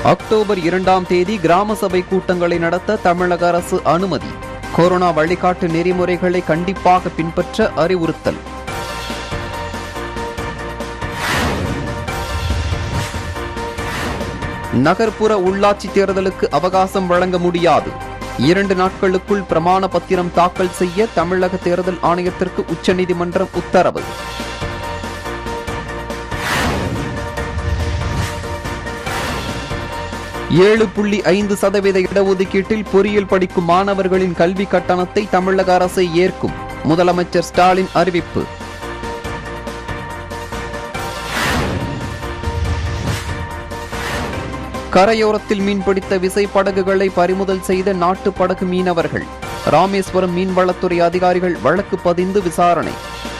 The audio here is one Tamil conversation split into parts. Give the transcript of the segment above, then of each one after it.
அக்டோபர் இரண்டாம் தேதி கிராம சபை கூட்டங்களை நடத்த தமிழக அரசு அனுமதி கொரோனா வழிகாட்டு நெறிமுறைகளை கண்டிப்பாக பின்பற்ற அறிவுறுத்தல் நகர்ப்புற உள்ளாட்சி தேர்தலுக்கு அவகாசம் வழங்க முடியாது இரண்டு நாட்களுக்குள் பிரமாண பத்திரம் தாக்கல் செய்ய தமிழக தேர்தல் ஆணையத்திற்கு உச்சநீதிமன்றம் உத்தரவு ஏழு புள்ளி ஐந்து சதவீத இடஒதுக்கீட்டில் பொறியியல் படிக்கும் மாணவர்களின் கல்வி கட்டணத்தை தமிழக அரசை ஏற்கும் முதலமைச்சர் ஸ்டாலின் அறிவிப்பு கரையோரத்தில் மீன்பிடித்த விசைப்படகுகளை பறிமுதல் செய்த நாட்டு படகு மீனவர்கள் ராமேஸ்வரம் மீன்வளத்துறை அதிகாரிகள் வழக்கு பதிந்து விசாரணை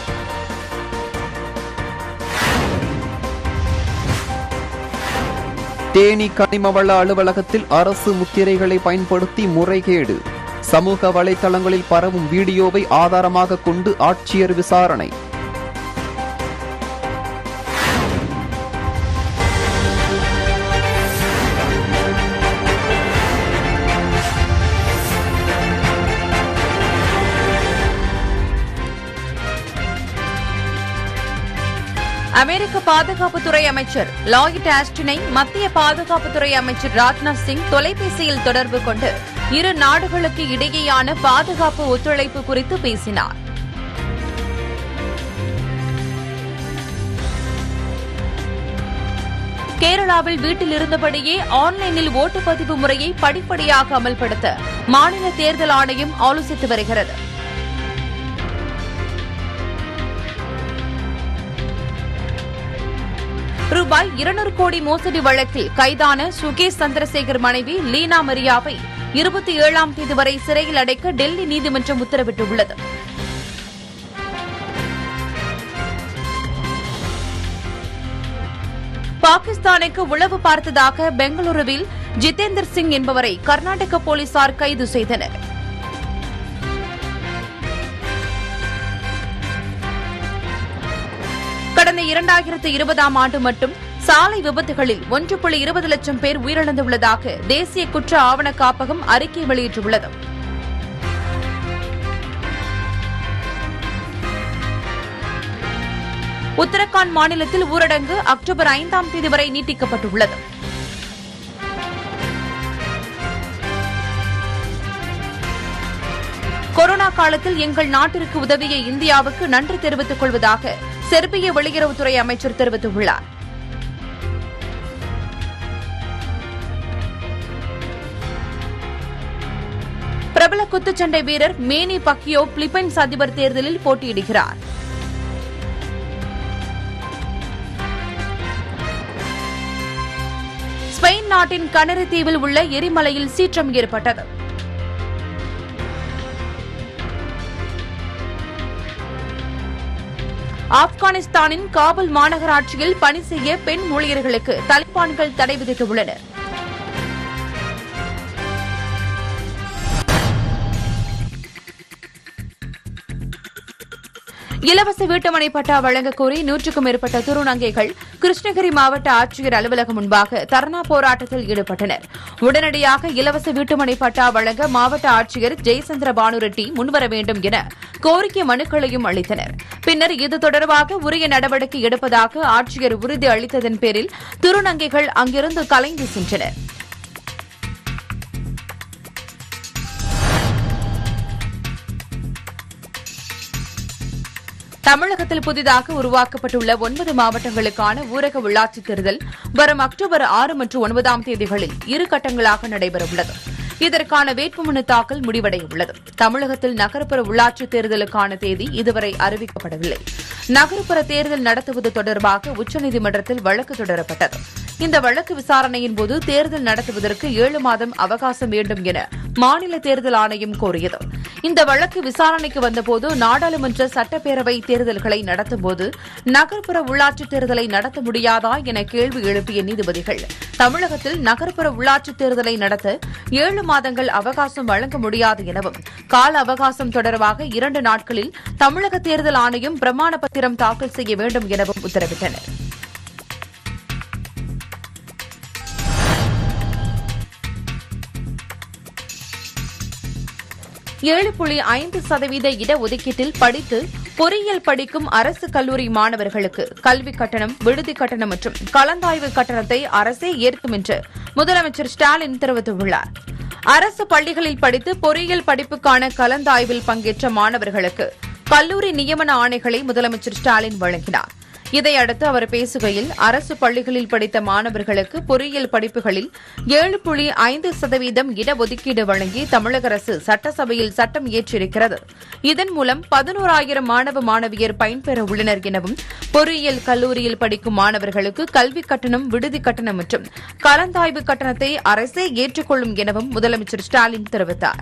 தேனி கனிமவள அலுவலகத்தில் அரசு முத்திரைகளை பயன்படுத்தி முறைகேடு சமூக வலைதளங்களில் பரவும் வீடியோவை ஆதாரமாக கொண்டு ஆட்சியர் விசாரணை அமெரிக்க பாதுகாப்புத்துறை அமைச்சர் லாயிட் ஆஸ்டினை மத்திய பாதுகாப்புத்துறை அமைச்சர் ராஜ்நாத் சிங் தொலைபேசியில் தொடர்பு கொண்டு இரு நாடுகளுக்கு இடையேயான பாதுகாப்பு ஒத்துழைப்பு குறித்து பேசினார் கேரளாவில் வீட்டில் இருந்தபடியே ஆன்லைனில் ஓட்டுப்பதிவு முறையை படிப்படியாக அமல்படுத்த மாநில தேர்தல் ஆணையம் ஆலோசித்து வருகிறது ரூபாய் இருநூறு கோடி மோசடி வழக்கில் கைதான சுகேஷ் சந்திரசேகர் மனைவி லீனா மரியாவை இருபத்தி ஏழாம் தேதி வரை சிறையில் அடைக்க டெல்லி நீதிமன்றம் உத்தரவிட்டுள்ளது பாகிஸ்தானுக்கு உளவு பார்த்ததாக பெங்களூருவில் ஜிதேந்தர் சிங் என்பவரை கர்நாடக போலீசார் கைது செய்தனர் கடந்த இரண்டாயிரத்து இருபதாம் ஆண்டு மட்டும் சாலை விபத்துகளில் ஒன்று புள்ளி இருபது லட்சம் பேர் உயிரிழந்துள்ளதாக தேசிய குற்ற ஆவண காப்பகம் அறிக்கை வெளியிட்டுள்ளது உத்தரகாண்ட் மாநிலத்தில் ஊரடங்கு அக்டோபர் ஐந்தாம் தேதி வரை நீட்டிக்கப்பட்டுள்ளது கொரோனா காலத்தில் எங்கள் நாட்டிற்கு உதவிய இந்தியாவுக்கு நன்றி தெரிவித்துக் கொள்வதாக செர்பிய வெளியுறவுத்துறை அமைச்சர் தெரிவித்துள்ளார் பிரபல குத்துச்சண்டை வீரர் மேனி பக்கியோ பிலிப்பைன்ஸ் அதிபர் தேர்தலில் போட்டியிடுகிறார் ஸ்பெயின் நாட்டின் கனரி தீவில் உள்ள எரிமலையில் சீற்றம் ஏற்பட்டது ஆப்கானிஸ்தானின் காபுல் மாநகராட்சியில் பணி செய்ய பெண் ஊழியர்களுக்கு தலிபான்கள் தடை விதித்துள்ளனர் இலவச வீட்டுமனை பட்டா வழங்கக் கோரி நூற்றுக்கும் மேற்பட்ட திருநங்கைகள் கிருஷ்ணகிரி மாவட்ட ஆட்சியர் அலுவலகம் முன்பாக தர்ணா போராட்டத்தில் ஈடுபட்டனர் உடனடியாக இலவச வீட்டுமனை பட்டா வழங்க மாவட்ட ஆட்சியர் ஜெயசந்திர பானுரெட்டி முன்வர வேண்டும் என கோரிக்கை மனுக்களையும் அளித்தனர் பின்னர் இது தொடர்பாக உரிய நடவடிக்கை எடுப்பதாக ஆட்சியர் உறுதி அளித்ததன் பேரில் திருநங்கைகள் அங்கிருந்து கலைந்து சென்றனர் தமிழகத்தில் புதிதாக உருவாக்கப்பட்டுள்ள ஒன்பது மாவட்டங்களுக்கான ஊரக உள்ளாட்சித் தேர்தல் வரும் அக்டோபர் ஆறு மற்றும் ஒன்பதாம் தேதிகளில் இரு கட்டங்களாக நடைபெறவுள்ளது இதற்கான வேட்புமனு தாக்கல் முடிவடையவுள்ளது தமிழகத்தில் நகர்ப்புற உள்ளாட்சித் தேர்தலுக்கான தேதி இதுவரை அறிவிக்கப்படவில்லை நகர்ப்புற தேர்தல் நடத்துவது தொடர்பாக உச்சநீதிமன்றத்தில் வழக்கு தொடரப்பட்டது இந்த வழக்கு விசாரணையின் போது தேர்தல் நடத்துவதற்கு ஏழு மாதம் அவகாசம் வேண்டும் என மாநில தேர்தல் ஆணையம் கோரியது இந்த வழக்கு விசாரணைக்கு வந்தபோது நாடாளுமன்ற சட்டப்பேரவை தேர்தல்களை நடத்தும்போது நகர்ப்புற உள்ளாட்சித் தேர்தலை நடத்த முடியாதா என கேள்வி எழுப்பிய நீதிபதிகள் தமிழகத்தில் நகர்ப்புற உள்ளாட்சித் தேர்தலை நடத்த ஏழு மாதங்கள் அவகாசம் வழங்க முடியாது எனவும் கால அவகாசம் தொடர்பாக இரண்டு நாட்களில் தமிழக தேர்தல் ஆணையம் பிரமாண பத்திரம் தாக்கல் செய்ய வேண்டும் எனவும் உத்தரவிட்டனர் ஏழு புள்ளி ஐந்து சதவீத இடஒதுக்கீட்டில் படித்து பொறியியல் படிக்கும் அரசு கல்லூரி மாணவர்களுக்கு கல்விக் கட்டணம் விடுதி கட்டணம் மற்றும் கலந்தாய்வு கட்டணத்தை அரசே ஏற்கும் என்று முதலமைச்சர் ஸ்டாலின் தெரிவித்துள்ளார் அரசு பள்ளிகளில் படித்து பொறியியல் படிப்புக்கான கலந்தாய்வில் பங்கேற்ற மாணவர்களுக்கு கல்லூரி நியமன ஆணைகளை முதலமைச்சர் ஸ்டாலின் வழங்கினார் இதையடுத்து அவர் பேசுகையில் அரசு பள்ளிகளில் படித்த மாணவர்களுக்கு பொறியியல் படிப்புகளில் ஏழு புள்ளி ஐந்து சதவீதம் இடஒதுக்கீடு வழங்கி தமிழக அரசு சட்டசபையில் சட்டம் இயற்றியிருக்கிறது இதன் மூலம் பதினோராயிரம் மாணவ மாணவியர் பயன்பெற உள்ளனர் எனவும் பொறியியல் கல்லூரியில் படிக்கும் மாணவர்களுக்கு கல்விக் கட்டணம் விடுதி கட்டணம் மற்றும் கலந்தாய்வு கட்டணத்தை அரசே ஏற்றுக்கொள்ளும் எனவும் முதலமைச்சர் ஸ்டாலின் தெரிவித்தார்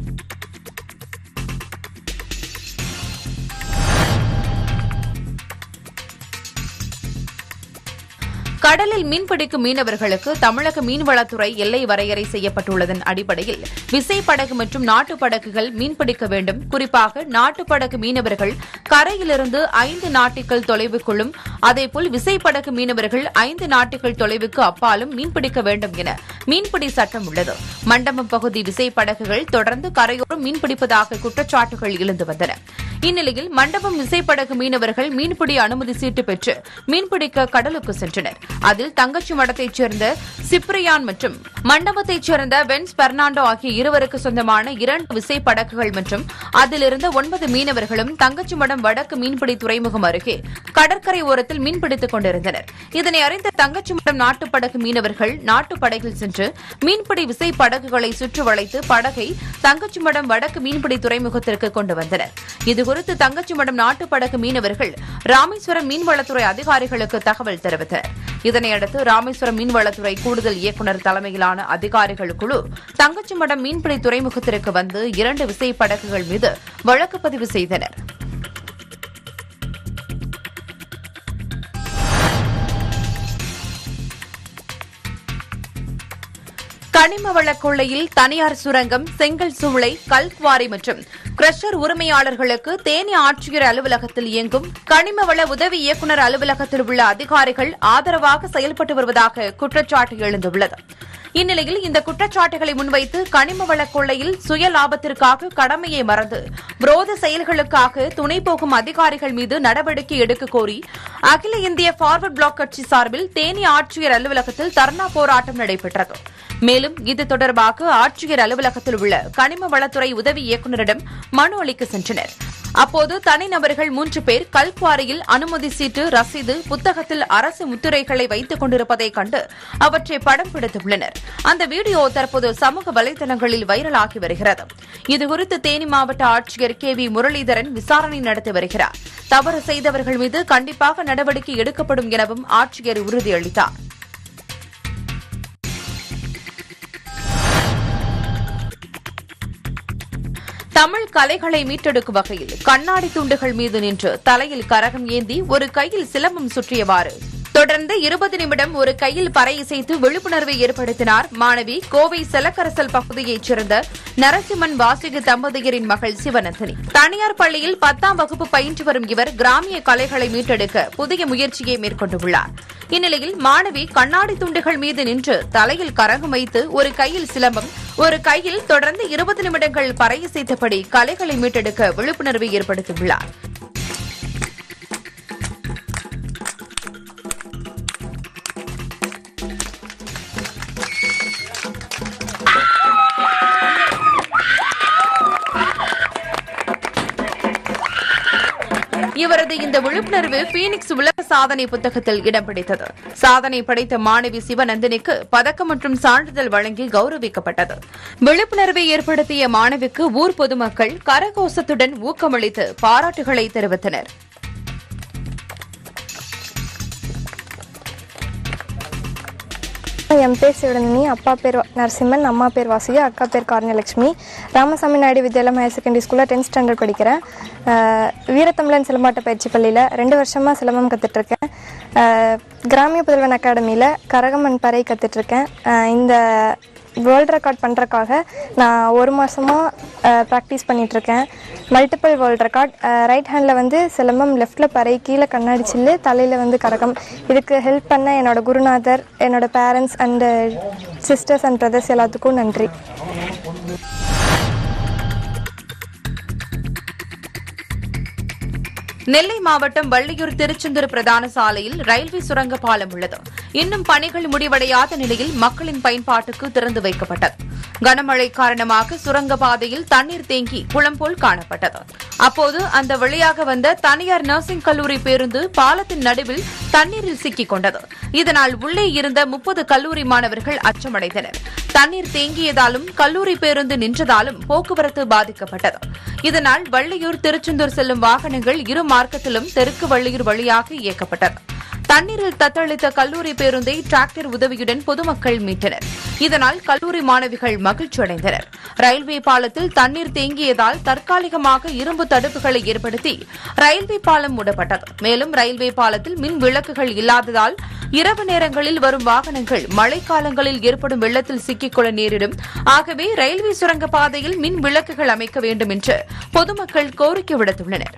கடலில் மீன்பிடிக்கும் மீனவர்களுக்கு தமிழக மீன்வளத்துறை எல்லை வரையறை செய்யப்பட்டுள்ளதன் அடிப்படையில் விசைப்படகு மற்றும் நாட்டுப் படகுகள் மீன்பிடிக்க வேண்டும் குறிப்பாக நாட்டுப் படகு மீனவர்கள் கரையிலிருந்து ஐந்து நாட்டிகள் தொலைவுக்குள்ளும் அதேபோல் விசைப்படகு மீனவர்கள் ஐந்து நாட்டிகள் தொலைவுக்கு அப்பாலும் மீன்பிடிக்க வேண்டும் என மீன்பிடி சட்டம் உள்ளது மண்டபம் பகுதி விசைப்படகுகள் தொடர்ந்து கரையோரம் மீன்பிடிப்பதாக குற்றச்சாட்டுகள் எழுந்து வந்தன இந்நிலையில் மண்டபம் விசைப்படகு மீனவர்கள் மீன்பிடி அனுமதி சீட்டு பெற்று மீன்பிடிக்க கடலுக்கு சென்றனர் அதில் தங்கச்சி மடத்தைச் சேர்ந்த சிப்ரியான் மற்றும் மண்டபத்தைச் சேர்ந்த வென்ஸ் பெர்னாண்டோ ஆகிய இருவருக்கு சொந்தமான இரண்டு விசைப்படகுகள் மற்றும் அதிலிருந்த ஒன்பது மீனவர்களும் தங்கச்சிமடம் வடக்கு மீன்பிடி துறைமுகம் அருகே கடற்கரை ஓரத்தில் மீன்பிடித்துக் கொண்டிருந்தனர் இதனை அறிந்த தங்கச்சிமடம் நாட்டுப்படகு மீனவர்கள் நாட்டுப்படகில் சென்று மீன்பிடி விசை படகுகளை சுற்றி வளைத்து படகை தங்கச்சிமடம் வடக்கு மீன்பிடி துறைமுகத்திற்கு கொண்டு வந்தனர் இதுகுறித்து தங்கச்சிமடம் நாட்டுப்படகு மீனவர்கள் ராமேஸ்வரம் மீன்வளத்துறை அதிகாரிகளுக்கு தகவல் தெரிவித்தனர் இதனையடுத்து ராமேஸ்வரம் மீன்வளத்துறை கூடுதல் இயக்குநர் தலைமையிலான அதிகாரிகள் குழு தங்கச்சிமடம் மீன்பிடி துறைமுகத்திற்கு வந்து இரண்டு விசை படகுகள் மீது வழக்கு பதிவு செய்தனர் கனிம வள கொள்ளையில் தனியார் சுரங்கம் செங்கல் சூளை கல்குவாரி மற்றும் கிரஷர் உரிமையாளர்களுக்கு தேனி ஆட்சியர் அலுவலகத்தில் இயங்கும் கனிம வள உதவி இயக்குநர் அலுவலகத்தில் உள்ள அதிகாரிகள் ஆதரவாக செயல்பட்டு வருவதாக குற்றச்சாட்டு எழுந்துள்ளது இந்நிலையில் இந்த குற்றச்சாட்டுகளை முன்வைத்து கனிம வள கொள்ளையில் சுய லாபத்திற்காக கடமையை மறந்து விரோத செயல்களுக்காக துணை போகும் அதிகாரிகள் மீது நடவடிக்கை எடுக்க கோரி அகில இந்திய பார்வர்ட் பிளாக் கட்சி சார்பில் தேனி ஆட்சியர் அலுவலகத்தில் தர்ணா போராட்டம் நடைபெற்றது மேலும் இது தொடர்பாக ஆட்சியர் அலுவலகத்தில் உள்ள கனிம வளத்துறை உதவி இயக்குநரிடம் மனு அளிக்க சென்றனர் அப்போது தனிநபர்கள் மூன்று பேர் கல்குவாரியில் அனுமதி சீட்டு ரசீது புத்தகத்தில் அரசு முத்திரைகளை வைத்துக் கொண்டிருப்பதைக் கண்டு அவற்றை படம் பிடித்துள்ளனர் அந்த வீடியோ தற்போது சமூக வலைதளங்களில் வைரலாகி வருகிறது இதுகுறித்து தேனி மாவட்ட ஆட்சியர் கே வி முரளிதரன் விசாரணை நடத்தி வருகிறார் தவறு செய்தவர்கள் மீது கண்டிப்பாக நடவடிக்கை எடுக்கப்படும் எனவும் ஆட்சியர் உறுதியளித்தார் தமிழ் கலைகளை மீட்டெடுக்கும் வகையில் கண்ணாடி துண்டுகள் மீது நின்று தலையில் கரகம் ஏந்தி ஒரு கையில் சிலம்பம் சுற்றியவாறு தொடர்ந்து இருபது நிமிடம் ஒரு கையில் பறை இசைத்து விழிப்புணர்வை ஏற்படுத்தினார் மாணவி கோவை செலக்கரசல் பகுதியைச் சேர்ந்த நரசிம்மன் வாசிகு தம்பதியரின் மகள் சிவநந்தினி தனியார் பள்ளியில் பத்தாம் வகுப்பு பயின்று வரும் இவர் கிராமிய கலைகளை மீட்டெடுக்க புதிய முயற்சியை மேற்கொண்டுள்ளார் இந்நிலையில் மாணவி கண்ணாடி துண்டுகள் மீது நின்று தலையில் கரகம் வைத்து ஒரு கையில் சிலம்பம் ஒரு கையில் தொடர்ந்து இருபது நிமிடங்கள் பறையிசைத்தபடி கலைகளை மீட்டெடுக்க விழிப்புணர்வை ஏற்படுத்தியுள்ளார் இவரது இந்த விழிப்புணர்வு பீனிக்ஸ் உலக சாதனை புத்தகத்தில் இடம் பிடித்தது சாதனை படைத்த மாணவி சிவநந்தினிக்கு பதக்கம் மற்றும் சான்றிதழ் வழங்கி கௌரவிக்கப்பட்டது விழிப்புணர்வை ஏற்படுத்திய மாணவிக்கு ஊர் பொதுமக்கள் கரகோஷத்துடன் ஊக்கமளித்து பாராட்டுகளை தெரிவித்தனர் என் பேர் சிவடந்தினி அப்பா பேர் நரசிம்மன் அம்மா பேர் வாசுகி அக்கா பேர் காரணியலட்சுமி ராமசாமி நாயுடு வித்யாலயம் ஹையர் செகண்டரி ஸ்கூலில் டென்த் ஸ்டாண்டர்ட் படிக்கிறேன் அஹ் வீரத்தமிழன் சிலம்பாட்ட பயிற்சி பள்ளியில் ரெண்டு வருஷமாக சிலம்பம் கற்றுட்ருக்கேன் கிராமிய புதல்வன் அகாடமியில் கரகமன் பறை கற்றுட்ருக்கேன் இந்த வேர்ல்ட் ரெக்கார்ட் பண்ணுறக்காக நான் ஒரு மாதமாக ப்ராக்டிஸ் பண்ணிகிட்ருக்கேன் மல்டிபிள் வேர்ல்ட் ரெக்கார்ட் ரைட் ஹேண்டில் வந்து சிலம்பம் லெஃப்ட்டில் பறை கீழே கண்ணாடி சில்லு தலையில் வந்து கரகம் இதுக்கு ஹெல்ப் பண்ண என்னோட குருநாதர் என்னோட parents and sisters and brothers எல்லாத்துக்கும் நன்றி நெல்லை மாவட்டம் வள்ளியூர் திருச்செந்தூர் பிரதான சாலையில் ரயில்வே சுரங்க பாலம் உள்ளது இன்னும் பணிகள் முடிவடையாத நிலையில் மக்களின் பயன்பாட்டுக்கு திறந்து வைக்கப்பட்டது கனமழை காரணமாக சுரங்க பாதையில் தண்ணீர் தேங்கி குளம் போல் காணப்பட்டது அப்போது அந்த வழியாக வந்த தனியார் நர்சிங் கல்லூரி பேருந்து பாலத்தின் நடுவில் தண்ணீரில் சிக்கிக் கொண்டது இதனால் உள்ளே இருந்த முப்பது கல்லூரி மாணவர்கள் அச்சமடைந்தனர் தண்ணீர் தேங்கியதாலும் கல்லூரி பேருந்து நின்றதாலும் போக்குவரத்து பாதிக்கப்பட்டது இதனால் வள்ளியூர் திருச்செந்தூர் செல்லும் வாகனங்கள் இரு மார்க்கத்திலும் தெற்கு வள்ளியூர் வழியாக இயக்கப்பட்டது தண்ணீரில் தத்தளித்த கல்லூரி பேருந்தை டிராக்டர் உதவியுடன் பொதுமக்கள் மீட்டனர் இதனால் கல்லூரி மாணவிகள் மகிழ்ச்சியடைந்தனர் ரயில்வே பாலத்தில் தண்ணீர் தேங்கியதால் தற்காலிகமாக இரும்பு தடுப்புகளை ஏற்படுத்தி ரயில்வே பாலம் மூடப்பட்டது மேலும் ரயில்வே பாலத்தில் மின் விளக்குகள் இல்லாததால் இரவு நேரங்களில் வரும் வாகனங்கள் மழைக்காலங்களில் ஏற்படும் வெள்ளத்தில் சிக்கிக்கொள்ள நேரிடும் ஆகவே ரயில்வே சுரங்க பாதையில் மின் விளக்குகள் அமைக்க வேண்டும் என்று பொதுமக்கள் கோரிக்கை விடுத்துள்ளனர்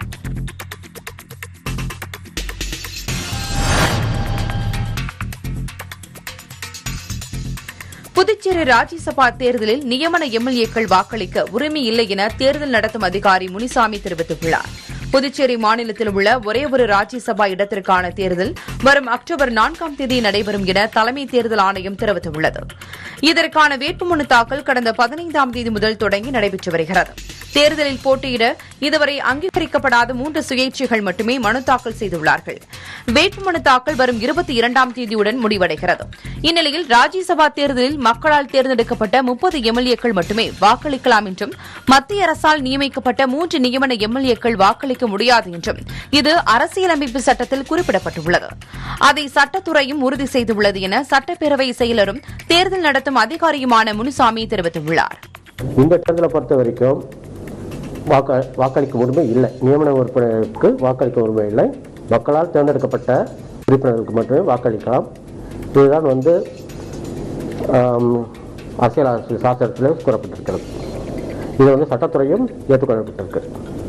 புதுச்சேரி ராஜ்யசபா தேர்தலில் நியமன எம்எல்ஏக்கள் வாக்களிக்க உரிமை இல்லை என தேர்தல் நடத்தும் அதிகாரி முனிசாமி தெரிவித்துள்ளார் புதுச்சேரி மாநிலத்தில் உள்ள ஒரே ஒரு ராஜ்யசபா இடத்திற்கான தேர்தல் வரும் அக்டோபர் நான்காம் தேதி நடைபெறும் என தலைமை தேர்தல் ஆணையம் தெரிவித்துள்ளது இதற்கான வேட்புமனு தாக்கல் கடந்த பதினைந்தாம் தேதி முதல் தொடங்கி நடைபெற்று வருகிறது தேர்தலில் போட்டியிட இதுவரை அங்கீகரிக்கப்படாத மூன்று சுயேட்சைகள் மட்டுமே மனு தாக்கல் செய்துள்ளார்கள் வேட்புமனு தாக்கல் வரும் இருபத்தி இரண்டாம் தேதியுடன் முடிவடைகிறது இந்நிலையில் ராஜ்யசபா தேர்தலில் மக்களால் தேர்ந்தெடுக்கப்பட்ட முப்பது எம்எல்ஏக்கள் மட்டுமே வாக்களிக்கலாம் என்றும் மத்திய அரசால் நியமிக்கப்பட்ட மூன்று நியமன எம்எல்ஏக்கள் வாக்களிக்க முடியாது என்றும் இது அரசியலமைப்பு சட்டத்தில் குறிப்பிடப்பட்டுள்ளது அதை சட்டத்துறையும் உறுதி செய்துள்ளது என சட்டப்பேரவை செயலரும் தேர்தல் நடத்தும் அதிகாரியுமான முனுசாமி தெரிவித்துள்ளார் இந்த தேர்தலை பொறுத்த வரைக்கும் வாக்க வாக்களிக்க உரிமை இல்லை நியமன உறுப்பினருக்கு வாக்களிக்க உரிமை இல்லை மக்களால் தேர்ந்தெடுக்கப்பட்ட உறுப்பினர்களுக்கு மட்டுமே வாக்களிக்கலாம் இதுதான் வந்து ஆம், அரசியல் அரசியல் சாஸ்திரத்தில் கூறப்பட்டிருக்கிறது இது வந்து சட்டத்துறையும் ஏற்றுக்கொள்ளப்பட்டிருக்கு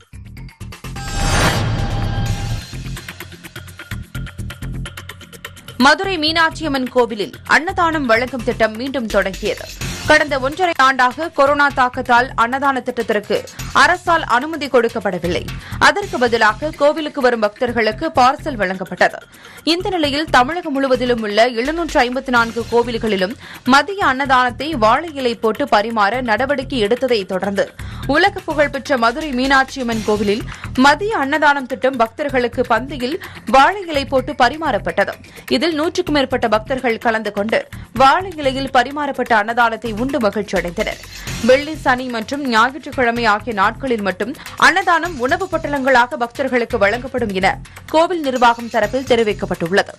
மதுரை மீனாட்சியம்மன் கோவிலில் அன்னதானம் வழங்கும் திட்டம் மீண்டும் தொடங்கியது கடந்த ஒன்றரை ஆண்டாக கொரோனா தாக்கத்தால் அன்னதான திட்டத்திற்கு அரசால் அனுமதி கொடுக்கப்படவில்லை அதற்கு பதிலாக கோவிலுக்கு வரும் பக்தர்களுக்கு பார்சல் வழங்கப்பட்டது இந்த நிலையில் தமிழகம் முழுவதிலும் உள்ள எழுநூற்று ஐம்பத்தி நான்கு கோவில்களிலும் மதிய அன்னதானத்தை வாழை இலை போட்டு பரிமாற நடவடிக்கை எடுத்ததை தொடர்ந்து உலக புகழ்பெற்ற மதுரை மீனாட்சியம்மன் கோவிலில் மதிய அன்னதானம் திட்டம் பக்தர்களுக்கு பந்தியில் வாழை இலை போட்டு பரிமாறப்பட்டது இதில் நூற்றுக்கும் மேற்பட்ட பக்தர்கள் கலந்து கொண்டு வாழை இலையில் பரிமாறப்பட்ட அன்னதானத்தை உண்டு மகிழ்ச்சி அடைந்தனர் வெள்ளி சனி மற்றும் ஞாயிற்றுக்கிழமை ஆகிய நாட்களில் மட்டும் அன்னதானம் உணவு பொட்டலங்களாக பக்தர்களுக்கு வழங்கப்படும் என கோவில் நிர்வாகம் தரப்பில் தெரிவிக்கப்பட்டுள்ளது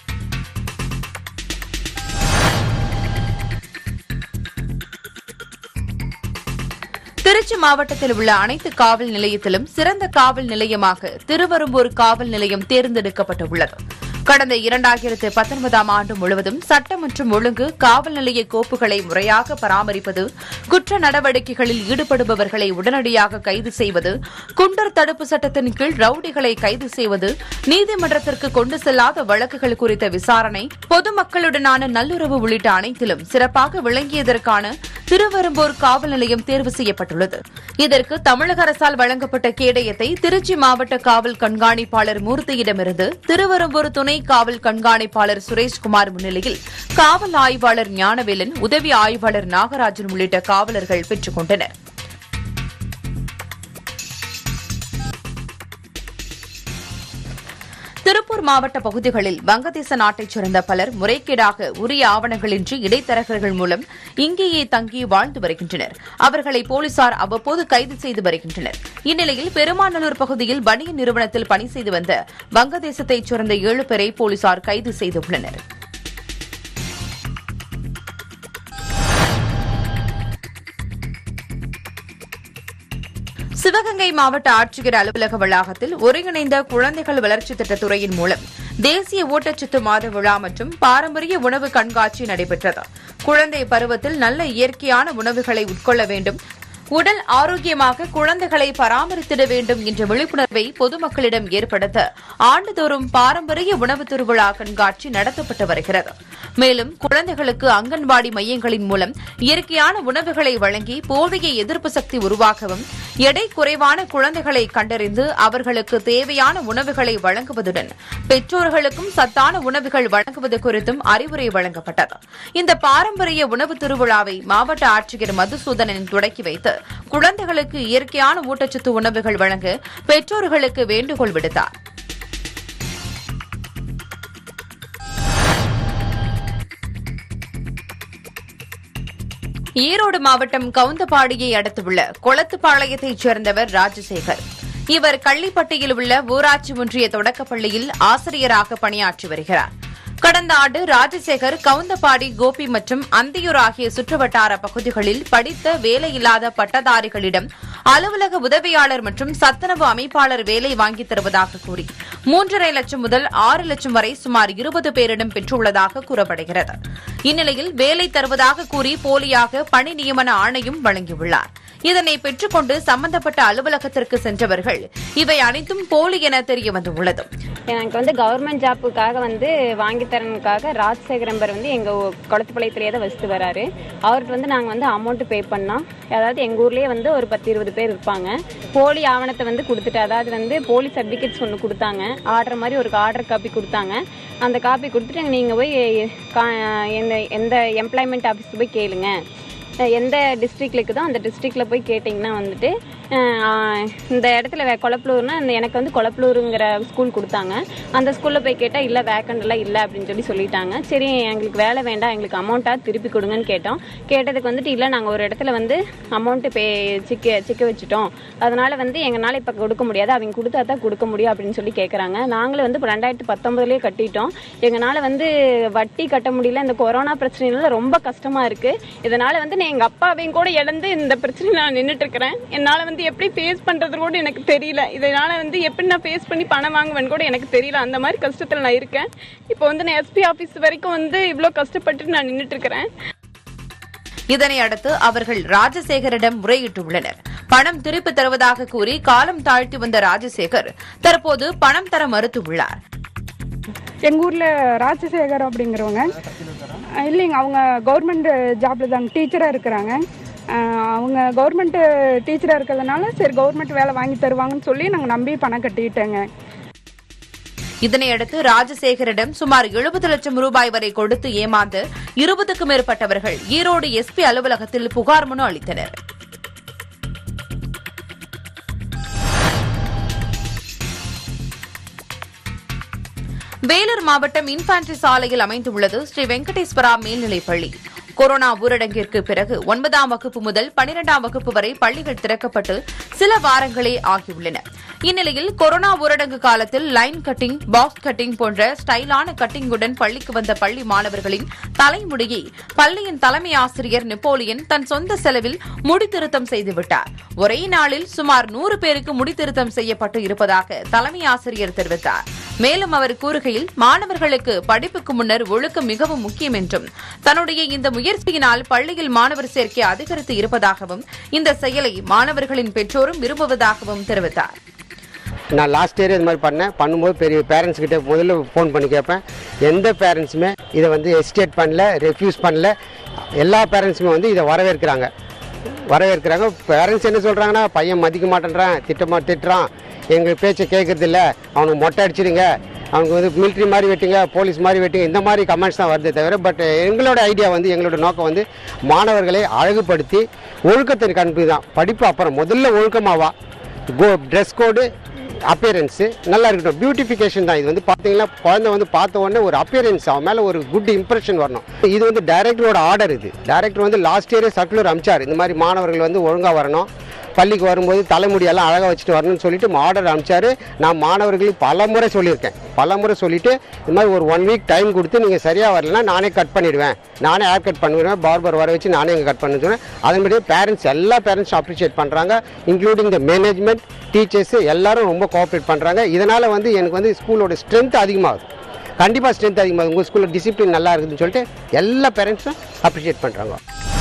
திருச்சி மாவட்டத்தில் உள்ள அனைத்து காவல் நிலையத்திலும் சிறந்த காவல் நிலையமாக திருவெரும்பூர் காவல் நிலையம் தேர்ந்தெடுக்கப்பட்டுள்ளது கடந்த இரண்டாயிரத்து பத்தொன்பதாம் ஆண்டு முழுவதும் சட்டம் மற்றும் ஒழுங்கு காவல் நிலைய கோப்புகளை முறையாக பராமரிப்பது குற்ற நடவடிக்கைகளில் ஈடுபடுபவர்களை உடனடியாக கைது செய்வது குண்டர் தடுப்பு சட்டத்தின் கீழ் ரவுடிகளை கைது செய்வது நீதிமன்றத்திற்கு கொண்டு செல்லாத வழக்குகள் குறித்த விசாரணை பொதுமக்களுடனான நல்லுறவு உள்ளிட்ட அனைத்திலும் சிறப்பாக விளங்கியதற்கான திருவெரும்பூர் காவல் நிலையம் தேர்வு செய்யப்பட்டுள்ளது இதற்கு தமிழக அரசால் வழங்கப்பட்ட கேடயத்தை திருச்சி மாவட்ட காவல் கண்காணிப்பாளர் மூர்த்தியிடமிருந்து திருவெரும்பூர் துணை காவல் கண்காணிப்பாளர் சுரேஷ்குமார் முன்னிலையில் காவல் ஆய்வாளர் ஞானவேலன் உதவி ஆய்வாளர் நாகராஜன் உள்ளிட்ட காவலர்கள் பெற்றுக் கொண்டனர் திருப்பூர் மாவட்ட பகுதிகளில் வங்கதேச நாட்டைச் சேர்ந்த பலர் முறைகேடாக உரிய ஆவணங்களின்றி இடைத்தரகர்கள் மூலம் இங்கேயே தங்கி வாழ்ந்து வருகின்றனர் அவர்களை போலீசார் அவ்வப்போது கைது செய்து வருகின்றனர் இந்நிலையில் பெருமாநல்லூர் பகுதியில் பனியன் நிறுவனத்தில் பணி செய்து வந்த வங்கதேசத்தைச் சேர்ந்த ஏழு பேரை போலீசார் கைது செய்துள்ளனர் சிவகங்கை மாவட்ட ஆட்சியர் அலுவலக வளாகத்தில் ஒருங்கிணைந்த குழந்தைகள் வளர்ச்சி திட்டத் துறையின் மூலம் தேசிய ஊட்டச்சத்து மாத விழா மற்றும் பாரம்பரிய உணவு கண்காட்சி நடைபெற்றது குழந்தை பருவத்தில் நல்ல இயற்கையான உணவுகளை உட்கொள்ள வேண்டும் உடல் ஆரோக்கியமாக குழந்தைகளை பராமரித்திட வேண்டும் என்ற விழிப்புணர்வை பொதுமக்களிடம் ஏற்படுத்த ஆண்டுதோறும் பாரம்பரிய உணவு திருவிழா கண்காட்சி நடத்தப்பட்டு வருகிறது மேலும் குழந்தைகளுக்கு அங்கன்வாடி மையங்களின் மூலம் இயற்கையான உணவுகளை வழங்கி போதிய எதிர்ப்பு சக்தி உருவாக்கவும் எடை குறைவான குழந்தைகளை கண்டறிந்து அவர்களுக்கு தேவையான உணவுகளை வழங்குவதுடன் பெற்றோர்களுக்கும் சத்தான உணவுகள் வழங்குவது குறித்தும் அறிவுரை வழங்கப்பட்டது இந்த பாரம்பரிய உணவு திருவிழாவை மாவட்ட ஆட்சியர் மதுசூதனன் தொடக்கி வைத்து குழந்தைகளுக்கு இயற்கையான ஊட்டச்சத்து உணவுகள் வழங்க பெற்றோர்களுக்கு வேண்டுகோள் விடுத்தார் ஈரோடு மாவட்டம் கவுந்தபாடியை அடுத்துள்ள கொளத்துப்பாளையத்தைச் சேர்ந்தவர் ராஜசேகர் இவர் கள்ளிப்பட்டியில் உள்ள ஊராட்சி ஒன்றிய தொடக்கப்பள்ளியில் ஆசிரியராக பணியாற்றி வருகிறார் கடந்த ஆண்டு ராஜசேகர் கவுந்தபாடி கோபி மற்றும் அந்தியூர் ஆகிய சுற்றுவட்டார பகுதிகளில் படித்த வேலையில்லாத பட்டதாரிகளிடம் அலுவலக உதவியாளர் மற்றும் சத்துணவு அமைப்பாளர் வேலை வாங்கித் தருவதாக கூறி மூன்றரை லட்சம் முதல் ஆறு லட்சம் வரை சுமார் இருபது பேரிடம் பெற்றுள்ளதாக கூறப்படுகிறது இந்நிலையில் வேலை தருவதாக கூறி போலியாக பணி நியமன ஆணையும் வழங்கியுள்ளார் இதனை பெற்றுக்கொண்டு சம்பந்தப்பட்ட அலுவலகத்திற்கு சென்றவர்கள் இவை அனைத்தும் போலி என தெரியவந்துள்ளது எனக்கு வந்து கவர்மெண்ட் ஜாப்புக்காக வந்து வாங்கி தரனுக்காக ராஜசேகர் நம்பர் வந்து எங்கள் குளத்துப்பாளையத்திலேயே தான் வச்சுட்டு வராரு அவர்கிட்ட வந்து நாங்கள் வந்து அமௌண்ட் பே பண்ணோம் அதாவது எங்கள் ஊர்லேயே வந்து ஒரு பத்து இருபது பேர் இருப்பாங்க போலி ஆவணத்தை வந்து கொடுத்துட்டு அதாவது வந்து போலி சர்டிஃபிகேட்ஸ் ஒன்று கொடுத்தாங்க ஆர்டர் மாதிரி ஒரு ஆர்டர் காப்பி கொடுத்தாங்க அந்த காப்பி கொடுத்துட்டு நீங்கள் போய் கா- எந்த எந்த எம்ப்ளாய்மெண்ட் ஆஃபீஸ்க்கு போய் கேளுங்க எந்த டிஸ்ட்ரிக்ட்ல இருக்குதோ அந்த டிஸ்ட்ரிக்ட்ல போய் கேட்டிங்கன்னா வந்துட்டு அஹ், இந்த இடத்துல வே- கொளப்பலூர்னா இந்த எனக்கு வந்து கொளப்பலூருங்கிற ஸ்கூல் கொடுத்தாங்க அந்த ஸ்கூலில் போய் கேட்டால் இல்லை வேக்கண்ட்லாம் இல்லை அப்படின்னு சொல்லி சொல்லிட்டாங்க சரி எங்களுக்கு வேலை வேண்டாம் எங்களுக்கு அமௌண்ட்டாக திருப்பி கொடுங்கன்னு கேட்டோம் கேட்டதுக்கு வந்துட்டு இல்லை நாங்கள் ஒரு இடத்துல வந்து அமௌண்ட்டு பே சிக்க சிக்க வச்சுட்டோம் அதனால வந்து எங்களால் இப்போ கொடுக்க முடியாது அவங்க கொடுத்தா தான் கொடுக்க முடியும் அப்படின்னு சொல்லி கேட்குறாங்க நாங்களும் வந்து இப்போ ரெண்டாயிரத்தி பத்தொன்பதுலேயே கட்டிட்டோம் எங்களால் வந்து வட்டி கட்ட முடியல இந்த கொரோனா பிரச்சனையில ரொம்ப கஷ்டமாக இருக்குது இதனால் வந்து நான் எங்கள் அப்பாவையும் கூட இழந்து இந்த பிரச்சனை நான் நின்றுட்டு இருக்கிறேன் என்னால் வந்து எப்படி ஃபேஸ் பண்ணுறது கூட எனக்கு தெரியல இதனால் வந்து எப்படி நான் ஃபேஸ் பண்ணி பணம் வாங்குவேன்னு கூட எனக்கு தெரியல அந்த மாதிரி கஷ்டத்தில் நான் இருக்கேன் இப்போ வந்து நான் எஸ்பி ஆஃபீஸ் வரைக்கும் வந்து இவ்வளோ கஷ்டப்பட்டு நான் நின்றுட்டு இருக்கிறேன் இதனை அடுத்து அவர்கள் ராஜசேகரிடம் முறையிட்டுள்ளனர் பணம் திருப்பி தருவதாக கூறி காலம் தாழ்த்தி வந்த ராஜசேகர் தற்போது பணம் தர மறுத்துள்ளார் எங்கள் ஊரில் ராஜசேகர் அப்படிங்கிறவங்க அஹ் இல்லைங்க அவங்க கவர்மெண்ட் ஜாப்ல தாங்க டீச்சராக இருக்கிறாங்க அஹ் அவங்க கவர்மெண்ட் டீச்சராக இருக்கிறதுனால சரி கவர்மெண்ட் வேலை வாங்கி தருவாங்கன்னு சொல்லி நாங்கள் நம்பி பணம் கட்டிக்கிட்டேங்க இதனையடுத்து ராஜசேகரிடம் சுமார் எழுபது லட்சம் ரூபாய் வரை கொடுத்து ஏமாந்து இருபதுக்கும் மேற்பட்டவர்கள் ஈரோடு எஸ்பி அலுவலகத்தில் புகார் மனு அளித்தனர் வேலூர் மாவட்டம் இன்ஃபான்ட்ரி சாலையில் அமைந்துள்ளது ஸ்ரீ வெங்கடேஸ்வரா மேல்நிலைப் பள்ளி கொரோனா ஊரடங்கிற்கு பிறகு ஒன்பதாம் வகுப்பு முதல் பனிரெண்டாம் வகுப்பு வரை பள்ளிகள் திறக்கப்பட்டு சில வாரங்களே ஆகியுள்ளன இந்நிலையில் கொரோனா ஊரடங்கு காலத்தில் லைன் கட்டிங் பாக்ஸ் கட்டிங் போன்ற ஸ்டைலான கட்டிங்குடன் பள்ளிக்கு வந்த பள்ளி மாணவர்களின் தலைமுடியை பள்ளியின் தலைமை ஆசிரியர் நெப்போலியன் தன் சொந்த செலவில் முடித்திருத்தம் செய்துவிட்டார் ஒரே நாளில் சுமார் நூறு பேருக்கு முடித்திருத்தம் செய்யப்பட்டு இருப்பதாக தலைமை ஆசிரியர் தெரிவித்தார் மேலும் அவர் கூறுகையில் மாணவர்களுக்கு படிப்புக்கு முன்னர் ஒழுக்கம் மிகவும் முக்கியம் என்றும் தன்னுடைய இந்த முயற்சியினால் பள்ளியில் மாணவர் சேர்க்கை அதிகரித்து இருப்பதாகவும் இந்த செயலை மாணவர்களின் பெற்றோரும் விரும்புவதாகவும் தெரிவித்தார் நான் லாஸ்ட் இயர் இது மாதிரி பண்ணேன் பண்ணும்போது பெரிய பேரண்ட்ஸ் கிட்ட முதல்ல ஃபோன் பண்ணி கேட்பேன் எந்த பேரண்ட்ஸுமே இதை வந்து எஸ்டேட் பண்ணல ரெஃப்யூஸ் பண்ணல எல்லா பேரண்ட்ஸுமே வந்து இதை வரவேற்கிறாங்க வரவேற்கிறாங்க பேரண்ட்ஸ் என்ன சொல்கிறாங்கன்னா பையன் மதிக்க மாட்டேன்றான் திட்டமா திட்டுறான் எங்கள் பேச்சை கேட்கறது இல்ல அவனுக்கு மொட்டை அடிச்சிடுங்க அவனுக்கு வந்து மிலிட்ரி மாதிரி வெட்டுங்க போலீஸ் மாதிரி வெட்டுங்க இந்த மாதிரி கமெண்ட்ஸ் தான் வருதே தவிர பட் எங்களோட ஐடியா வந்து எங்களோட நோக்கம் வந்து மாணவர்களை அழகுபடுத்தி ஒழுக்கத்தின் கண்பு தான் படிப்பு அப்புறம் முதல்ல ஒழுக்கமாவா கோ ட்ரெஸ் கோடு அப்பியரன்ஸு நல்லா இருக்கட்டும் பியூட்டிஃபிகேஷன் தான் இது வந்து பார்த்தீங்கன்னா குழந்தை வந்து பார்த்த உடனே ஒரு அப்பியரன்ஸ் அவன் மேலே ஒரு குட் இம்ப்ரெஷன் வரணும் இது வந்து டைரக்டரோட ஆர்டர் இது டைரக்டர் வந்து லாஸ்ட் இயரே சர்க்குலர் அமிச்சார் இந்த மாதிரி மாணவர்கள் வந்து ஒழுங்காக வரணும் பள்ளிக்கு வரும்போது தலைமுடியெல்லாம் அழகாக வச்சுட்டு வரணும்னு சொல்லிட்டு ஆர்டர் அமிச்சாரு நான் மாணவர்களுக்கு பல முறை சொல்லியிருக்கேன் பல முறை சொல்லிட்டு இந்த மாதிரி ஒரு ஒன் வீக் டைம் கொடுத்து நீங்கள் சரியாக வரலன்னா நானே கட் பண்ணிடுவேன் நானே ஹேர் கட் பண்ணிடுவேன் பார்பர் வர வச்சு நானே இங்கே கட் பண்ண சொன்னேன் அதன்படியே பேரண்ட்ஸ் எல்லா பேரண்ட்ஸும் அப்ரிஷியேட் பண்ணுறாங்க இன்க்ளூடிங் த மேனேஜ்மெண்ட் டீச்சர்ஸ் எல்லாரும் ரொம்ப கோஆப்ரேட் பண்ணுறாங்க இதனால் வந்து எனக்கு வந்து ஸ்கூலோட ஸ்ட்ரென்த் அதிகமாகுது கண்டிப்பாக ஸ்ட்ரென்த் அதிகமாகுது உங்கள் ஸ்கூலில் டிசிப்ளின் நல்லா இருக்குதுன்னு சொல்லிட்டு எல்லா பேரண்ட்ஸும் அப்ரிஷியேட் பண்ணுறாங்க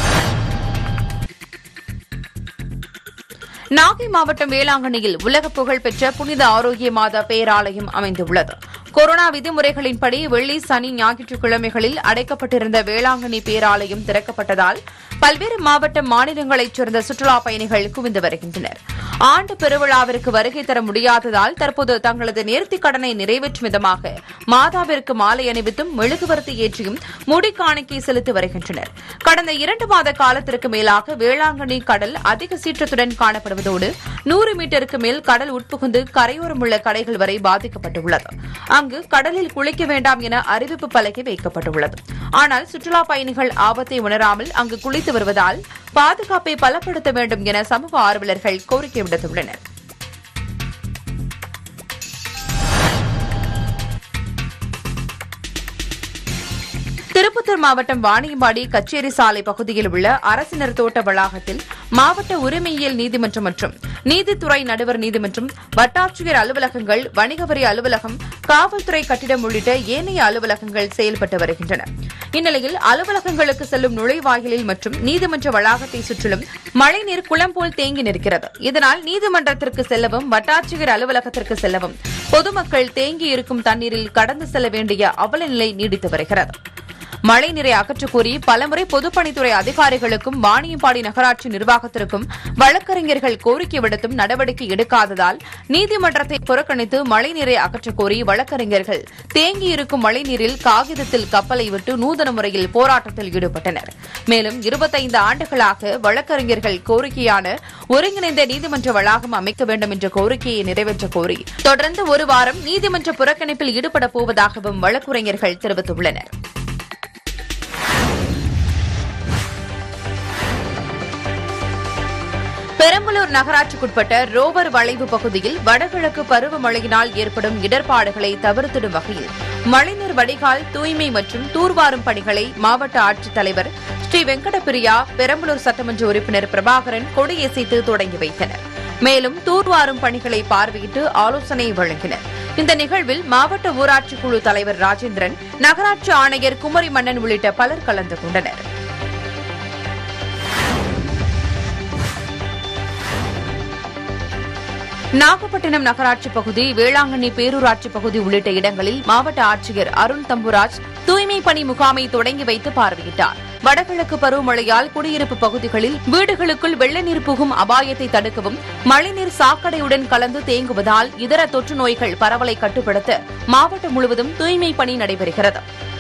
நாகை மாவட்டம் வேளாங்கண்ணியில் உலக புகழ்பெற்ற புனித ஆரோக்கிய மாதா பேராலயம் அமைந்துள்ளது கொரோனா விதிமுறைகளின்படி வெள்ளி சனி ஞாயிற்றுக்கிழமைகளில் அடைக்கப்பட்டிருந்த வேளாங்கண்ணி பேராலயம் திறக்கப்பட்டதால் பல்வேறு மாவட்ட மாநிலங்களைச் சேர்ந்த சுற்றுலா பயணிகள் குவிந்து வருகின்றனர் ஆண்டு பெருவிழாவிற்கு வருகை தர முடியாததால் தற்போது தங்களது நேர்த்திக் கடனை நிறைவேற்றும் விதமாக மாதாவிற்கு மாலை அணிவித்தும் மெழுகுவர்த்தி ஏற்றியும் முடி காணிக்கை செலுத்தி வருகின்றனர் கடந்த இரண்டு மாத காலத்திற்கு மேலாக வேளாங்கண்ணி கடல் அதிக சீற்றத்துடன் காணப்படுவதோடு நூறு மீட்டருக்கு மேல் கடல் உட்புகுந்து கரையோரம் உள்ள கடைகள் வரை பாதிக்கப்பட்டுள்ளது அங்கு கடலில் குளிக்க வேண்டாம் என அறிவிப்பு பலகை வைக்கப்பட்டுள்ளது ஆனால் சுற்றுலா பயணிகள் ஆபத்தை உணராமல் அங்கு குளித்து வருவதால் பாதுகாப்பை பலப்படுத்த வேண்டும் என சமூக ஆர்வலர்கள் கோரிக்கை விடுத்துள்ளனர் திருப்பத்தூர் மாவட்டம் வாணியம்பாடி கச்சேரி சாலை பகுதியில் உள்ள அரசினர் தோட்ட வளாகத்தில் மாவட்ட உரிமையியல் நீதிமன்றம் மற்றும் நீதித்துறை நடுவர் நீதிமன்றம் வட்டாட்சியர் அலுவலகங்கள் வணிக வரி அலுவலகம் காவல்துறை கட்டிடம் உள்ளிட்ட ஏனைய அலுவலகங்கள் செயல்பட்டு வருகின்றன இந்நிலையில் அலுவலகங்களுக்கு செல்லும் நுழைவாயிலில் மற்றும் நீதிமன்ற வளாகத்தை சுற்றிலும் மழைநீர் குளம் போல் தேங்கி நிற்கிறது இதனால் நீதிமன்றத்திற்கு செல்லவும் வட்டாட்சியர் அலுவலகத்திற்கு செல்லவும் பொதுமக்கள் தேங்கி இருக்கும் தண்ணீரில் கடந்து செல்ல வேண்டிய அவல நிலை நீடித்து வருகிறது மழைநீரை அகற்றக் கோரி பலமுறை பொதுப்பணித்துறை அதிகாரிகளுக்கும் வாணியம்பாடி நகராட்சி நிர்வாகத்திற்கும் வழக்கறிஞர்கள் கோரிக்கை விடுத்தும் நடவடிக்கை எடுக்காததால் நீதிமன்றத்தை புறக்கணித்து மழைநீரை அகற்றக் கோரி வழக்கறிஞர்கள் தேங்கியிருக்கும் மழைநீரில் காகிதத்தில் கப்பலை விட்டு நூதன முறையில் போராட்டத்தில் ஈடுபட்டனர் மேலும் இருபத்தைந்து ஆண்டுகளாக வழக்கறிஞர்கள் கோரிக்கையான ஒருங்கிணைந்த நீதிமன்ற வளாகம் அமைக்க வேண்டும் என்ற கோரிக்கையை நிறைவேற்றக் கோரி தொடர்ந்து ஒரு வாரம் நீதிமன்ற புறக்கணிப்பில் ஈடுபடப் போவதாகவும் வழக்குரைஞர்கள் தெரிவித்துள்ளனர் பெரம்பலூர் நகராட்சிக்குட்பட்ட ரோவர் வளைவு பகுதியில் வடகிழக்கு பருவமழையினால் ஏற்படும் இடர்பாடுகளை தவிர்த்திடும் வகையில் மழைநீர் வடிகால் தூய்மை மற்றும் தூர்வாரும் பணிகளை மாவட்ட ஆட்சித்தலைவர் ஸ்ரீ வெங்கடபிரியா பெரம்பலூர் சட்டமன்ற உறுப்பினர் பிரபாகரன் கொடியசைத்து தொடங்கி வைத்தனர் மேலும் தூர்வாரும் பணிகளை பார்வையிட்டு ஆலோசனை வழங்கினர் இந்த நிகழ்வில் மாவட்ட ஊராட்சி குழு தலைவர் ராஜேந்திரன் நகராட்சி ஆணையர் குமரி மன்னன் உள்ளிட்ட பலர் கலந்து கொண்டனர் நாகப்பட்டினம் நகராட்சி பகுதி வேளாங்கண்ணி பேரூராட்சி பகுதி உள்ளிட்ட இடங்களில் மாவட்ட ஆட்சியர் அருண் தம்புராஜ் தூய்மை பணி முகாமை தொடங்கி வைத்து பார்வையிட்டார் வடகிழக்கு பருவமழையால் குடியிருப்பு பகுதிகளில் வீடுகளுக்குள் வெள்ள நீர் புகும் அபாயத்தை தடுக்கவும் மழைநீர் சாக்கடையுடன் கலந்து தேங்குவதால் இதர தொற்று நோய்கள் பரவலை கட்டுப்படுத்த மாவட்டம் முழுவதும் தூய்மை பணி நடைபெறுகிறது